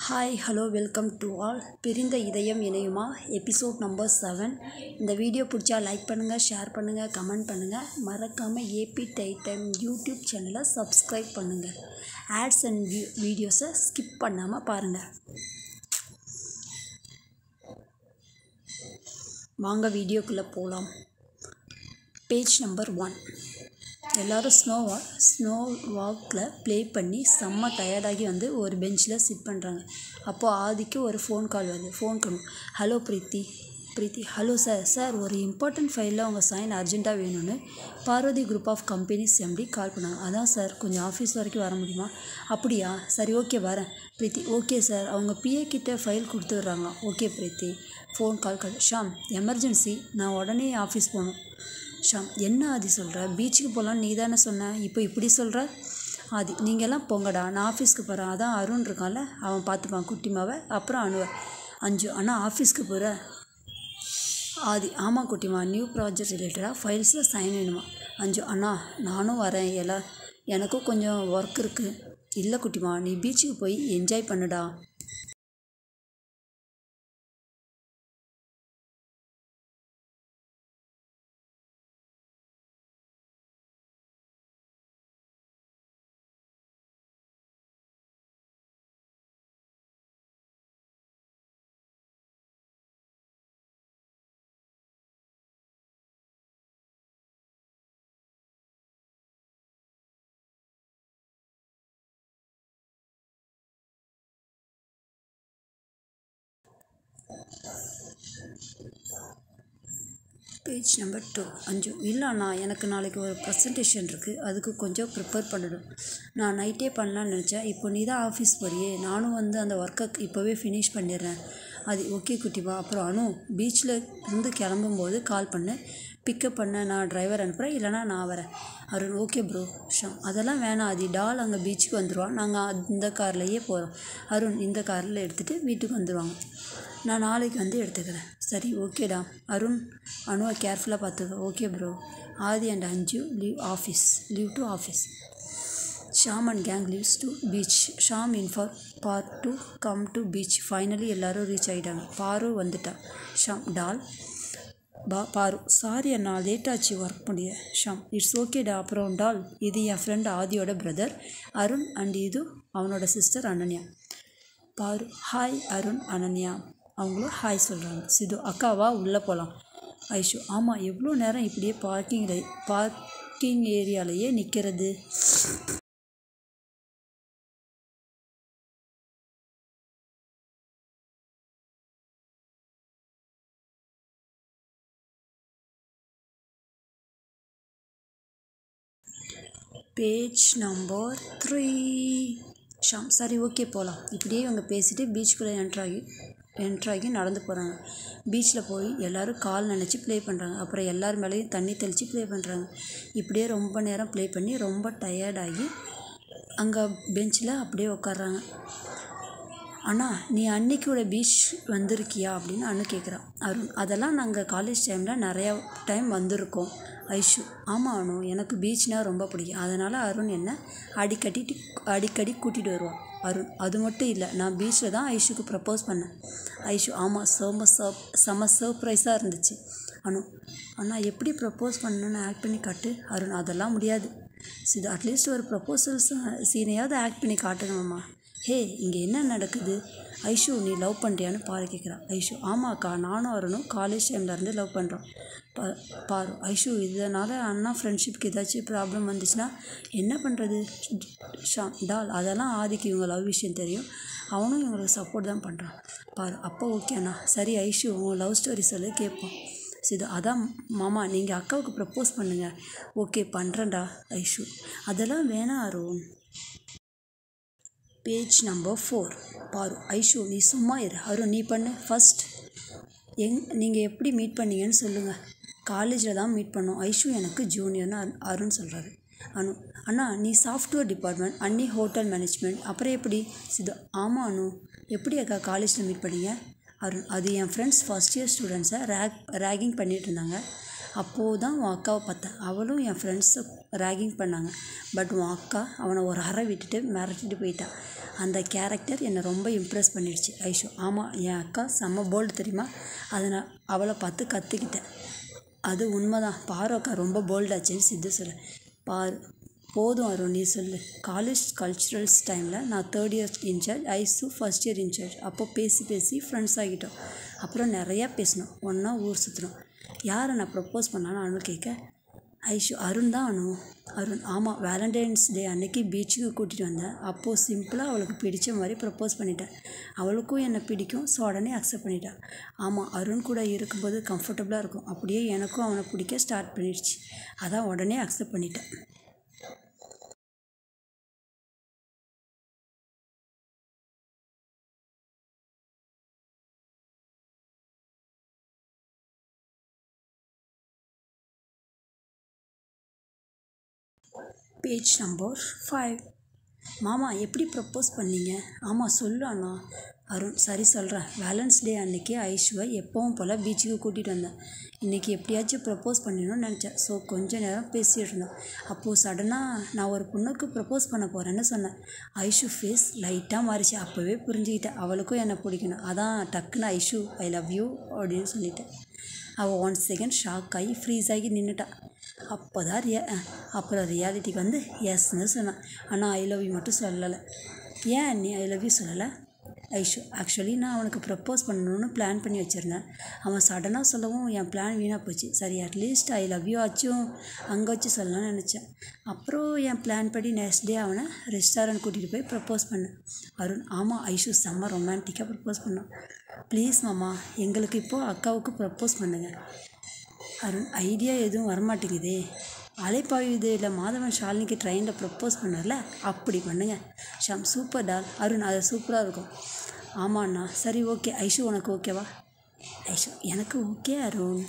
hi hello welcome to all பிரிந்த இதயம் இணையுமா எபிசோட் நம்பர் செவன் இந்த வீடியோ பிடிச்சா லைக் பண்ணுங்கள் ஷேர் பண்ணுங்கள் கமெண்ட் பண்ணுங்கள் மறக்காமல் ஏபி டைட்டம் யூடியூப் சேனலை சப்ஸ்கிரைப் பண்ணுங்கள் ஆட்ஸ் அண்ட் வீ வீடியோஸை ஸ்கிப் பண்ணாமல் பாருங்கள் வாங்க வீடியோக்குள்ளே போகலாம் பேஜ் நம்பர் ஒன் எல்லோரும் ஸ்னோவா ஸ்னோ வாக்கில் ப்ளே பண்ணி செம்ம டயர்டாகி வந்து ஒரு பெஞ்சில் சிட் பண்ணுறாங்க அப்போது ஆதிக்கு ஒரு ஃபோன் கால் வருது ஃபோன் பண்ணும் hello Preethi Preethi hello sir sir ஒரு இம்பார்ட்டண்ட் ஃபைலில் உங்கள் சைன் அர்ஜென்ட்டாக வேணும்னு Parvathi group of companies MD call பண்ணாங்க அதான் சார் கொஞ்சம் ஆஃபீஸ் வரைக்கும் வர முடியுமா அப்படியா சரி ஓகே வரேன் பிரீத்தி ஓகே சார் அவங்க பிஏ கிட்ட ஃபைல் கொடுத்துட்றாங்க okay Preethi phone call call Sham emergency நான் உடனே ஆஃபீஸ் போகணும் ஷாம் என்ன ஆதி சொல்கிற பீச்சுக்கு போகலான்னு நீ தானே சொன்ன இப்போ இப்படி சொல்கிற ஆதி நீங்கள்லாம் போங்கடா நான் ஆஃபீஸ்க்கு போகிறேன் அதான் அருண் இருக்கான்ல அவன் பார்த்துப்பான் குட்டிமாவை அப்புறம் அணுவை அஞ்சு ஆனால் ஆஃபீஸ்க்கு போகிற ஆதி ஆமாம் குட்டிமா நியூ ப்ராஜெக்ட் ரிலேட்டடாக ஃபைல்ஸில் சைன் வேணுமா அஞ்சு அண்ணா நானும் வரேன் எல்லாம் எனக்கும் கொஞ்சம் ஒர்க் இருக்குது இல்லை குட்டிமா நீ பீச்சுக்கு போய் என்ஜாய் பண்ணுடா பேஜ் நம்பர் டூ அஞ்சு இல்லை அண்ணா எனக்கு நாளைக்கு ஒரு ப்ரெசன்டேஷன் இருக்குது அதுக்கு கொஞ்சம் ப்ரிப்பேர் பண்ணணும் நான் நைட்டே பண்ணலான்னு நினச்சேன் இப்போ நீ தான் ஆஃபீஸ் போறியே நானும் வந்து அந்த ஒர்க்கை இப்போவே ஃபினிஷ் பண்ணிடுறேன் அது ஓகே குட்டிவா அப்புறம் அனு பீச்சில் இருந்து கிளம்பும்போது கால் பண்ணு பிக்கப் பண்ண நான் டிரைவர் அனுப்புகிறேன் இல்லைனா நான் வரேன் அருண் ஓகே ப்ரோ ஷாம் அதெல்லாம் வேணாம் அது டால் அங்கே பீச்சுக்கு வந்துடுவான் நாங்கள் இந்த கார்லேயே போகிறோம் அருண் இந்த காரில் எடுத்துகிட்டு வீட்டுக்கு வந்துடுவாங்க நான் நாளைக்கு வந்து எடுத்துக்கிறேன் சரி ஓகேடா அருண் அனுவை கேர்ஃபுல்லாக பார்த்துக்க okay bro Aadhi and Anju leave office leave to office Sham and gang leaves to beach Sham inform பார் to come to beach finally எல்லோரும் ரீச் ஆகிட்டாங்க பாரு வந்துட்டா ஷாம் டால் பா பாரு சாரி அண்ணா லேட் ஆச்சு ஒர்க் முடிய ஷாம் இட்ஸ் ஓகேடா அப்புறம் டால் இது என் ஃப்ரெண்ட் ஆதியோட பிரதர் அருண் அண்ட் இது அவனோட சிஸ்டர் அனன்யா பாரு ஹாய் அருண் அனன்யா அவங்களும் ஹாய் சொல்கிறாங்க சிது அக்காவா உள்ளே போகலாம் ஐஷு ஆமாம் எவ்வளோ நேரம் இப்படியே பார்க்கிங்கில் பார்க்கிங் ஏரியாலேயே நிற்கிறது பேஜ் நம்பர் த்ரீ ஷாம் சரி ஓகே போகலாம் இப்படியே இவங்க பேசிட்டு பீச்சுக்குள்ளே என்ட்ராகி என்ட்ராகி நடந்து போகிறாங்க பீச்சில் போய் எல்லோரும் கால் நினச்சி ப்ளே பண்ணுறாங்க அப்புறம் எல்லார் மேலேயும் தண்ணி தெளித்து ப்ளே பண்ணுறாங்க இப்படியே ரொம்ப நேரம் ப்ளே பண்ணி ரொம்ப டயர்டாகி அங்கே பெஞ்சில் அப்படியே உட்காடுறாங்க அண்ணா நீ அன்னைக்கூட பீச் வந்திருக்கியா அப்படின்னு அண்ணு கேட்குறான் அருண் அதெல்லாம் நாங்கள் காலேஜ் டைமில் நிறையா டைம் வந்திருக்கோம் ஐஷு ஆமாம் அனு எனக்கு பீச்னால் ரொம்ப பிடிக்கும் அதனால் அருண் என்ன அடிக்கடி அடிக்கடி கூட்டிகிட்டு வருவான் அருண் அது மட்டும் இல்லை நான் பீச்சில் தான் ஐஷுக்கு ப்ரப்போஸ் பண்ணேன் ஐஷு ஆமாம் செம்ம சர்ப் செம்ம சர்ப்ரைஸாக இருந்துச்சு அனு அண்ணா எப்படி ப்ரப்போஸ் பண்ணணுன்னு ஆக்ட் பண்ணி காட்டு அருண் அதெல்லாம் முடியாது இது அட்லீஸ்ட் ஒரு ப்ரப்போசல் சீனையாவது ஆக்ட் பண்ணி காட்டணுமாம்மா ஹே இங்கே என்ன நடக்குது ஐஷு நீ லவ் பண்ணுறியான்னு பாரு கேட்குறான் ஐஷு ஆமாக்கா நானும் வரணும் காலேஜ் டைம்லேருந்து லவ் பண்ணுறோம் பா பாரு ஐஷு இதனால் அண்ணா ஃப்ரெண்ட்ஷிப்க்கு ஏதாச்சும் ப்ராப்ளம் வந்துச்சுன்னா என்ன பண்ணுறது ஷா டால் அதெல்லாம் ஆதிக்கு இவங்க லவ் விஷயம் தெரியும் அவனும் இவங்களுக்கு சப்போர்ட் தான் பண்ணுறான் பாரு அப்போ ஓகே அண்ணா சரி ஐஷு உங்கள் லவ் ஸ்டோரி சொல்லி கேட்போம் சிது அதான் மாமா நீங்கள் அக்காவுக்கு ப்ரப்போஸ் பண்ணுங்கள் ஓகே பண்ணுறேன்டா ஐஷு அதெல்லாம் வேணாம் அருண் பேஜ் நம்பர் ஃபோர் பாரு ஐஷு நீ சும்மா இரு அருண் நீ பண்ணு ஃபஸ்ட் எங் நீங்கள் எப்படி மீட் பண்ணீங்கன்னு சொல்லுங்கள் காலேஜில் தான் மீட் பண்ணோம் ஐஷு எனக்கு ஜூனியர்னு அரு அருண் சொல்கிறாரு அனு அண்ணா நீ சாஃப்ட்வேர் டிபார்ட்மெண்ட் அன்னி ஹோட்டல் மேனேஜ்மெண்ட் அப்புறம் எப்படி சிது ஆமாம் அனு எப்படி அக்கா காலேஜில் மீட் பண்ணீங்க அருண் அது என் ஃப்ரெண்ட்ஸ் ஃபஸ்ட் இயர் ஸ்டூடெண்ட்ஸை ரேக் ரேகிங் பண்ணிகிட்டு இருந்தாங்க அப்போது தான் உன் அக்காவை பார்த்தேன் அவளும் என் ஃப்ரெண்ட்ஸை ரேகிங் பண்ணாங்க பட் உன் அக்கா அவனை ஒரு அறை விட்டுட்டு மிரட்டிட்டு போயிட்டா அந்த கேரக்டர் என்னை ரொம்ப இம்ப்ரெஸ் பண்ணிடுச்சு ஐஷு ஆமாம் என் அக்கா செம்ம போல்டு தெரியுமா அதை நான் அவளை பார்த்து கற்றுக்கிட்டேன் அது உண்மைதான் பாரு அக்கா ரொம்ப போல்டாச்சுன்னு சித்து சொல்ல பாரு போதும் அருண் நீ சொல்லு காலேஜ் கல்ச்சுரல்ஸ் டைமில் நான் third year incharge Aishu first year incharge அப்போ பேசி பேசி ஃப்ரெண்ட்ஸ் ஆகிட்டோம் அப்புறம் நிறையா பேசினோம் ஒன்றா ஊர் சுற்றினோம் யாரை நான் ப்ரப்போஸ் பண்ணான்னு அனு கேட்க ஐஷு அருண் தான் அனு அருண் ஆமாம் வேலண்டைன்ஸ் டே அன்னைக்கு பீச்சுக்கு கூட்டிகிட்டு வந்தேன் அப்போது சிம்பிளாக அவளுக்கு பிடிச்ச மாதிரி ப்ரப்போஸ் பண்ணிட்டேன் அவளுக்கும் என்னை பிடிக்கும் ஸோ உடனே அக்செப்ட் பண்ணிட்டான் ஆமாம் அருண் கூட இருக்கும்போது கம்ஃபர்டபுளாக இருக்கும் அப்படியே எனக்கும் அவனை பிடிக்க ஸ்டார்ட் பண்ணிடுச்சு அதான் உடனே அக்செப்ட் பண்ணிட்டேன் பேஜ் நம்பர் ஃபைவ் மாமா எப்படி ப்ரப்போஸ் பண்ணீங்க ஆமாம் சொல்லு அண்ணா அருண் சரி சொல்கிறேன் வேலன்ஸ் டே அன்னைக்கு ஐஷுவை எப்பவும் போல் பீச்சுக்கு கூட்டிகிட்டு வந்தேன் இன்றைக்கி எப்படியாச்சும் ப்ரப்போஸ் பண்ணணும்னு நினச்சேன் ஸோ கொஞ்ச நேரம் பேசிகிட்டு இருந்தோம் அப்போது சடனாக நான் ஒரு பொண்ணுக்கு ப்ரப்போஸ் பண்ண போகிறேன்னு சொன்னேன் ஐஷு ஃபேஸ் லைட்டாக மாறிச்சு அப்போவே புரிஞ்சுக்கிட்டேன் அவளுக்கும் என்னை பிடிக்கணும் அதான் டக்குன்னு ஐஷு ஐ லவ் யூ அப்படின்னு சொல்லிட்டேன் அவள் ஒன் செகண்ட் ஷாக் ஆகி ஃப்ரீஸ் ஆகி நின்றுட்டான் அப்போ தான் ரியா அப்புறம் ரியாலிட்டிக்கு வந்து எஸ்ன்னு சொன்னான் ஆனால் ஐ லவ் யூ மட்டும் சொல்லலை ஏன் நீ ஐ லவ் யூ சொல்லலை ஐஷு ஆக்சுவலி நான் அவனுக்கு ப்ரப்போஸ் பண்ணணும்னு பிளான் பண்ணி வச்சுருந்தேன் அவன் சடனாக சொல்லவும் என் பிளான் வீணாக போச்சு சரி அட்லீஸ்ட் ஐ லவ் யூ ஆச்சும் அங்கே வச்சு சொல்லலாம்னு நினச்சேன் அப்புறம் என் பிளான் படி நெக்ஸ்ட் டே அவனை ரெஸ்டாரண்ட் கூட்டிகிட்டு போய் ப்ரப்போஸ் பண்ணேன் அருண் ஆமாம் ஐஷு செம்ம ரொமான்டிக்காக ப்ரப்போஸ் பண்ணான் ப்ளீஸ் மாமா எங்களுக்கு இப்போது அக்காவுக்கு ப்ரப்போஸ் பண்ணுங்கள் அருண் ஐடியா எதுவும் வரமாட்டேங்குதே அலைப்பாயுது இல்லை மாதவன் ஷாலினிக்கு ட்ரெயினில் ப்ரப்போஸ் பண்ணார்ல அப்படி பண்ணுங்க ஷாம் சூப்பர் டால் அருண் அது சூப்பராக இருக்கும் ஆமாண்ணா சரி ஓகே ஐஷு உனக்கு ஓகேவா ஐஷு எனக்கு okay Arun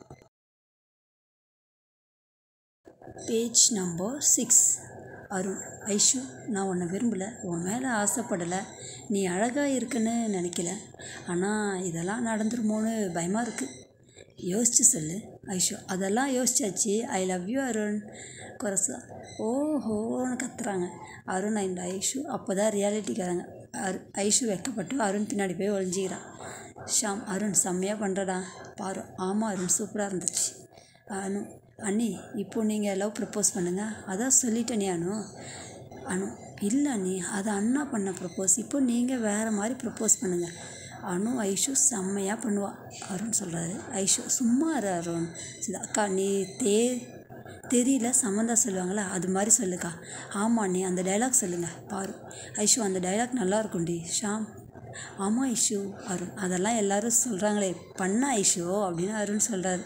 page number six Arun Aishu நான் உன்னை விரும்பலை உன் மேலே ஆசைப்படலை நீ அழகாக இருக்குன்னு நினைக்கல ஆனால் இதெல்லாம் நடந்துருமோன்னு பயமாக இருக்குது யோசிச்சு சொல்லு ஐஷு அதெல்லாம் யோசிச்சாச்சு ஐ லவ் யூ அருண் குரசா ஓஹோன்னு கத்துறாங்க அருண் அண்ட் ஐஷு அப்போ தான் ரியாலிட்டிக்காரங்க அரு ஐஷு வெக்கப்பட்டு அருண் பின்னாடி போய் ஒழிஞ்சிக்கிறான் ஷாம் அருண் செம்மையாக பண்ணுறடா பாரு ஆமாம் அருண் சூப்பராக இருந்துச்சு அனு அண்ணி இப்போ நீங்கள் லவ் ப்ரப்போஸ் பண்ணுங்கள் அதான் சொல்லிட்டேனே அனு அனு இல்லை அண்ணி அது அண்ணா பண்ண ப்ரப்போஸ் இப்போ நீங்கள் வேறு மாதிரி ப்ரப்போஸ் பண்ணுங்கள் அனு ஐஷு செம்மையாக பண்ணுவா அருண் சொல்கிறாரு ஐஷு சும்மா இரு அருண் சரி அக்கா நீ தே தெரியல சம்மந்தா சொல்லுவாங்களா அது மாதிரி சொல்லுக்கா ஆமாம் நீ அந்த டைலாக் சொல்லுங்கள் பாரு ஐஷு அந்த டைலாக் நல்லா இருக்கும்டி ஷாம் ஆமாம் ஐஷு அருண் அதெல்லாம் எல்லாரும் சொல்கிறாங்களே பண்ண ஐஷு அப்படின்னு அருண் சொல்கிறாரு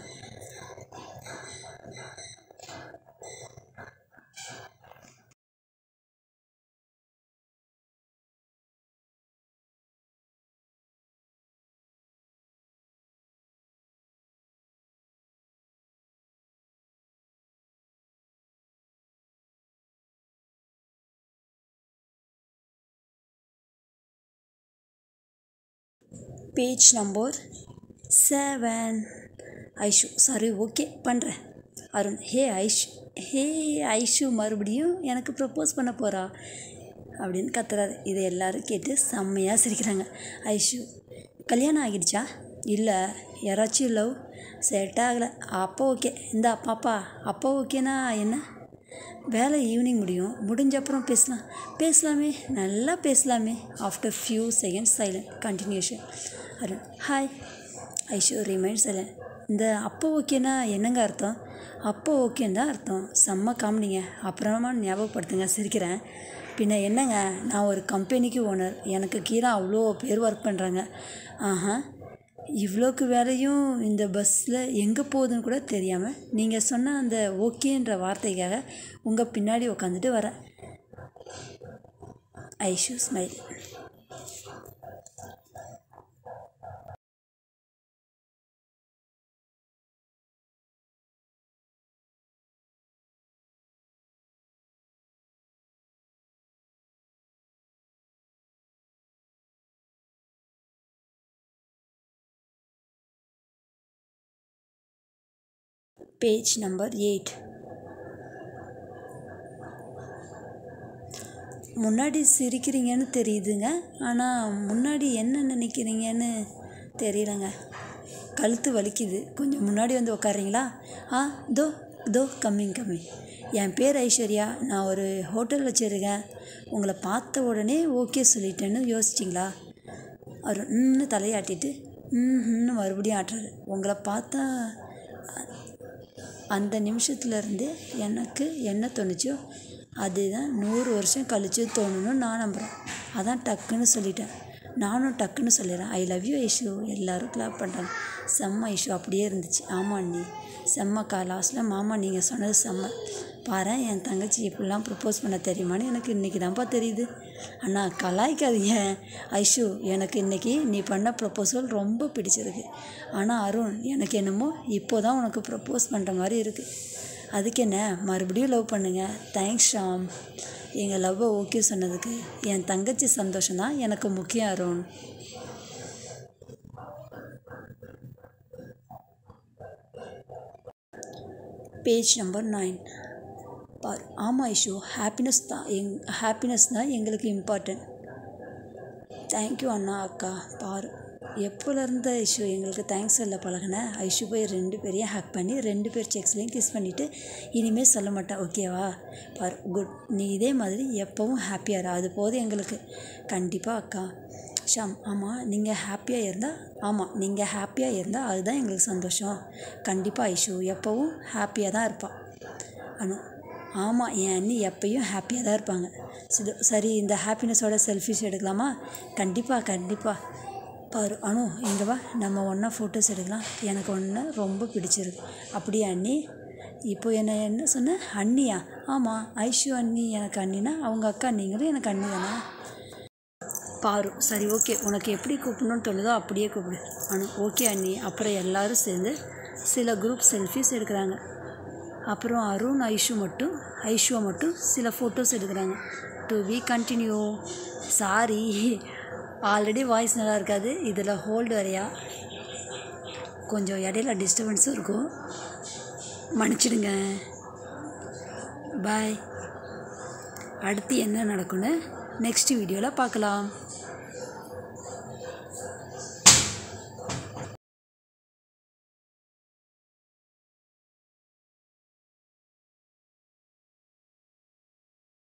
பேஜ் நம்பர் செவன் ஐஷு சரி ஓகே பண்ணுறேன் அருண் ஹே ஐஷ் ஹே ஐஷு மறுபடியும் எனக்கு ப்ரப்போஸ் பண்ண போகிறா அப்படின்னு கத்துறாரு இதை எல்லாரும் கேட்டு செம்மையாக சிரிக்கிறாங்க ஐஷு கல்யாணம் ஆகிடுச்சா இல்லை யாராச்சும் லவ் செட் ஆகலை அப்போ ஓகே இந்த பாப்பா அப்போ ஓகேனா என்ன வேலை ஈவினிங் முடியும் முடிஞ்ச அப்புறம் பேசலாம் பேசலாமே நல்லா பேசலாமே after few seconds silent continuation Arun hi Aishu remind silent இந்த அப்போ ஓகேனா என்னங்க அர்த்தம் அப்போ ஓகேன்னு தான் அர்த்தம் செம்ம காமெடிங்க அப்புறமா ஞாபகப்படுத்துங்க சிரிக்கிறேன் பின்ன என்னங்க நான் ஒரு கம்பெனிக்கு ஓனர் எனக்கு கீழே அவ்வளோ பேர் ஒர்க் பண்ணுறாங்க ஆஹா இவ்வளோக்கு வேலையும் இந்த பஸ்ஸில் எங்கே போகுதுன்னு கூட தெரியாமல் நீங்கள் சொன்ன அந்த ஓகேன்ற வார்த்தைக்காக உங்கள் பின்னாடி உட்காந்துட்டு வரேன் Aishu smile page number eight முன்னாடி சிரிக்கிறீங்கன்னு தெரியுதுங்க ஆனால் முன்னாடி என்ன நினைக்கிறீங்கன்னு தெரியலங்க கழுத்து வலிக்குது கொஞ்சம் முன்னாடி வந்து உட்காறீங்களா ஆ தோ தோ கம்மிங் கம்மிங் என் பேர் ஐஸ்வர்யா நான் ஒரு ஹோட்டல் வச்சுருக்கேன் உங்களை பார்த்த உடனே ஓகே சொல்லிட்டேன்னு யோசிச்சிங்களா அவர் ம்னு தலையாட்டிட்டு ம்னு மறுபடியும் ஆட்டுறாரு உங்களை பார்த்தா அந்த நிமிஷத்துலேருந்து எனக்கு என்ன தோணுச்சோ அதுதான் நூறு வருஷம் கழிச்சு தோணுன்னு நான் நம்புகிறேன் அதான் டக்குன்னு சொல்லிட்டேன் நானும் டக்குன்னு சொல்லிடுறேன் ஐ லவ் யூ ஐஷு எல்லோரும் கிளாப் பண்ணுறாங்க செம்ம ஐஷு அப்படியே இருந்துச்சு ஆமாம் அண்ணி செம்மக்கா லாஸ்ட்டில் மாமா நீங்கள் சொன்னது செம்ம பாரு என் தங்கச்சி எப்படிலாம் ப்ரப்போஸ் பண்ண தெரியுமான்னு எனக்கு இன்றைக்கி தான்ப்பா தெரியுது அண்ணா கலாய்க்காதீங்க ஐஷு எனக்கு இன்றைக்கி நீ பண்ண ப்ரப்போசல் ரொம்ப பிடிச்சிருக்கு ஆனால் அருண் எனக்கு என்னமோ இப்போ தான் உனக்கு ப்ரப்போஸ் பண்ணுற மாதிரி இருக்குது அதுக்கு என்ன மறுபடியும் லவ் பண்ணுங்க தேங்க்ஸ் ஷாம் எங்கள் லவ்வை ஓகே சொன்னதுக்கு என் தங்கச்சி சந்தோஷம் தான் எனக்கு முக்கியம் அருண் பேஜ் நம்பர் நைன் பார் ஆமாம் ஐஷு ஹாப்பினஸ் தான் எங் ஹாப்பினஸ் தான் எங்களுக்கு இம்பார்ட்டன்ட் தேங்க்யூ அண்ணா அக்கா பார் எப்போலேருந்து ஐஷு எங்களுக்கு தேங்க்ஸ் சொல்ல பழகின ஐஷு போய் ரெண்டு பேரையும் ஹேக் பண்ணி ரெண்டு பேர் செக்ஸ்லேயும் கிஸ் பண்ணிவிட்டு இனிமேல் சொல்ல மாட்டேன் ஓகேவா பார் குட் நீ இதே மாதிரி எப்போவும் ஹாப்பியாக இரு அது போதும் எங்களுக்கு கண்டிப்பாக அக்கா ஷாம் ஆமாம் நீங்கள் ஹாப்பியாக இருந்தால் ஆமாம் நீங்கள் ஹாப்பியாக இருந்தால் அதுதான் எங்களுக்கு சந்தோஷம் கண்டிப்பாக ஐஷு எப்போவும் ஹாப்பியாக தான் இருப்பாள் அனு ஆமாம் என் அண்ணி எப்பயும் ஹாப்பியாக தான் இருப்பாங்க சிது சரி இந்த ஹாப்பினஸோட செல்ஃபிஸ் எடுக்கலாமா கண்டிப்பாக கண்டிப்பாக பாரு அனு இங்கே வா நம்ம ஒன்றா ஃபோட்டோஸ் எடுக்கலாம் எனக்கு ஒன்று ரொம்ப பிடிச்சிருக்கு அப்படியே அண்ணி இப்போ என்ன என்ன சொன்ன அண்ணியா ஆமாம் ஐஷு அண்ணி எனக்கு அண்ணினா அவங்க அக்கா நீங்களும் எனக்கு அண்ணி தானே பாரு சரி ஓகே உனக்கு எப்படி கூப்பிடணும்னு தோணுதோ அப்படியே கூப்பிடு அனு ஓகே அண்ணி அப்புறம் எல்லாரும் சேர்ந்து சில குரூப் செல்ஃபிஸ் எடுக்கிறாங்க அப்புறம் அருண் ஐஷு மட்டும் ஐஷுவை மட்டும் சில ஃபோட்டோஸ் எடுக்கிறாங்க to be continue sorry already voice நல்லா இருக்காது இதில் ஹோல்டு வரையா கொஞ்சம் இடையில டிஸ்டர்பன்ஸும் இருக்கும் மன்னிச்சிடுங்க பாய் அடுத்து என்ன நடக்குன்னு நெக்ஸ்ட் வீடியோவில் பார்க்கலாம்